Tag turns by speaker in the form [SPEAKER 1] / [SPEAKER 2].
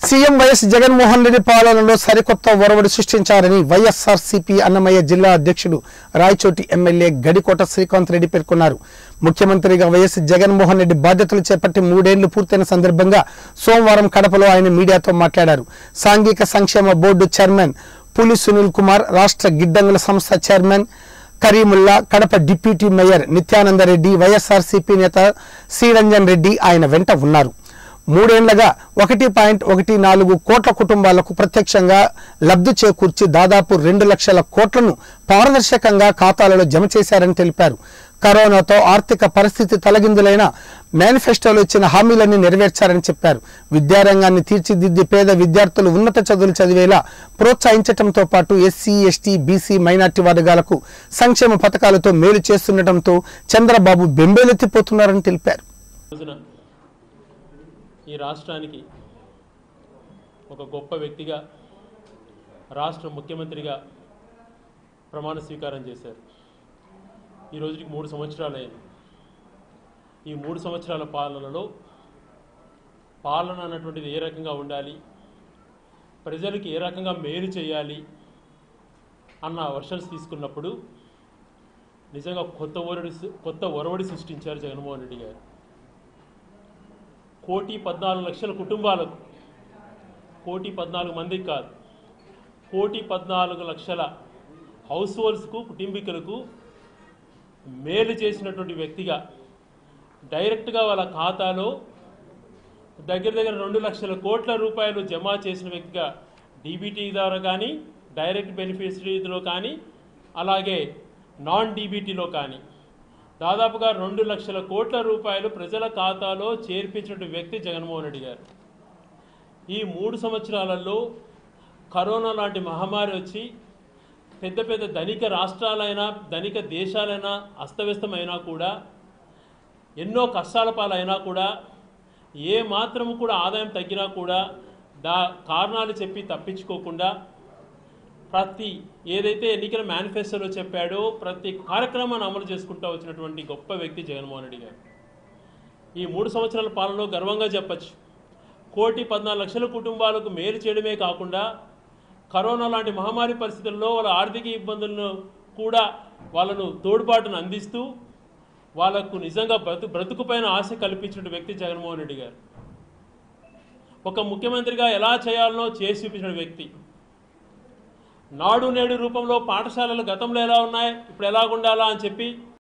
[SPEAKER 1] CM YS Jaganmohan Reddy పాలనలో సరికొత్త ఒరవడి సృష్టించారని వైఎస్ఆర్సీపీ అన్నమయ్య జిల్లా అధ్యక్షుడు రాయచోటి ఎమ్మెల్యే గడికోట శ్రీకాంత్ రెడ్డి పేర్కొన్నారు ముఖ్యమంత్రిగా వైఎస్ జగన్మోహన్ రెడ్డి బాధ్యతలు చేపట్టి మూడేళ్లు పూర్తయిన సందర్భంగా సోమవారం కడపలో ఆయన మీడియాతో మాట్లాడారు సాంఘిక సంక్షేమ బోర్డు చైర్మన్ పులి సునీల్ కుమార్ రాష్ట్ర గిడ్డంగుల సంస్థ chairman Karimulla Kadapa deputy mayor Nithyanandareddy YSRCP నేత శ్రీరంజన్ రెడ్డి ఆయన వెంట ఉన్నారు మూడేళ్లగా ఒకటి పాయింట్ ఒకటి నాలుగు కోట్ల కుటుంబాలకు ప్రత్యక్షంగా లబ్ధి చేకూర్చి దాదాపు రెండు లక్షల కోట్లను పారదర్శకంగా ఖాతాలలో జమ చేశారని తెలిపారు కరోనాతో ఆర్థిక పరిస్థితి తలగిందులైన మేనిఫెస్టోలో ఇచ్చిన హామీలన్నీ నెరవేర్చారని చెప్పారు విద్యారంగాన్ని తీర్చిదిద్ది పేద విద్యార్థులు ఉన్నత చదువులు చదివేలా ప్రోత్సహించడంతో పాటు ఎస్సీ ఎస్టీ బీసీ మైనార్టీ వర్గాలకు సంక్షేమ పథకాలతో మేలు చేస్తుండటంతో చంద్రబాబు బెంబేలెత్తిపోతున్నారని తెలిపారు
[SPEAKER 2] రోజున ఈ రాష్ట్రానికి ఒక గొప్ప వ్యక్తిగా రాష్ట్ర ముఖ్యమంత్రిగా ప్రమాణ స్వీకారం చేశారు ఈ రోజుకి మూడు సంవత్సరాలు అయింది ఈ మూడు సంవత్సరాల పాలనలో పాలన అన్నటువంటిది ఏ రకంగా ఉండాలి ప్రజలకు ఏ రకంగా మేలు చేయాలి అన్న వర్షన్స్ తీసుకున్నప్పుడు నిజంగా కొత్త ఒరవడి కొత్త ఒరవడి సృష్టించారు జగన్మోహన్ రెడ్డి గారు కోటి పద్నాలుగు లక్షల కుటుంబాలకు కోటి పద్నాలుగు మందికి కాదు కోటి పద్నాలుగు లక్షల హౌస్ హోల్డ్స్కు కుటుంబీకులకు మేలు చేసినటువంటి వ్యక్తిగా డైరెక్ట్గా వాళ్ళ ఖాతాలో దగ్గర దగ్గర రెండు లక్షల కోట్ల రూపాయలు జమ చేసిన వ్యక్తిగా డీబీటీ ద్వారా కానీ డైరెక్ట్ బెనిఫిషరీలో కానీ అలాగే నాన్ డీబీటీలో కానీ దాదాపుగా రెండు లక్షల కోట్ల రూపాయలు ప్రజల ఖాతాలో చేర్పించిన వ్యక్తి జగన్మోహన్ రెడ్డి గారు ఈ మూడు సంవత్సరాలలో కరోనా లాంటి మహమ్మారి వచ్చి పెద్ద పెద్ద ధనిక రాష్ట్రాలైనా ధనిక దేశాలైనా అస్తవ్యస్తమైనా కూడా ఎన్నో కష్టాల పాలైనా కూడా ఏ మాత్రము కూడా ఆదాయం తగ్గినా కూడా దా కారణాలు చెప్పి తప్పించుకోకుండా ప్రతి ఏదైతే ఎన్నికల మేనిఫెస్టోలో చెప్పాడో ప్రతి కార్యక్రమాన్ని అమలు చేసుకుంటూ వచ్చినటువంటి గొప్ప వ్యక్తి జగన్మోహన్ రెడ్డి గారు ఈ మూడు సంవత్సరాల పాలనలో గర్వంగా చెప్పచ్చు కోటి పద్నాలుగు లక్షల కుటుంబాలకు మేలు చేయడమే కాకుండా కరోనా లాంటి మహమ్మారి పరిస్థితుల్లో వాళ్ళ ఆర్థిక ఇబ్బందులను కూడా వాళ్ళను తోడ్పాటును అందిస్తూ వాళ్ళకు నిజంగా బ్రతు బ్రతుకుపైన ఆశ కల్పించిన వ్యక్తి జగన్మోహన్ రెడ్డి గారు ఒక ముఖ్యమంత్రిగా ఎలా చేయాలనో చేసి చూపించిన వ్యక్తి నాడు నేడు రూపంలో పాఠశాలలు గతంలో ఎలా ఉన్నాయి ఇప్పుడు ఎలా ఉండాలా అని చెప్పి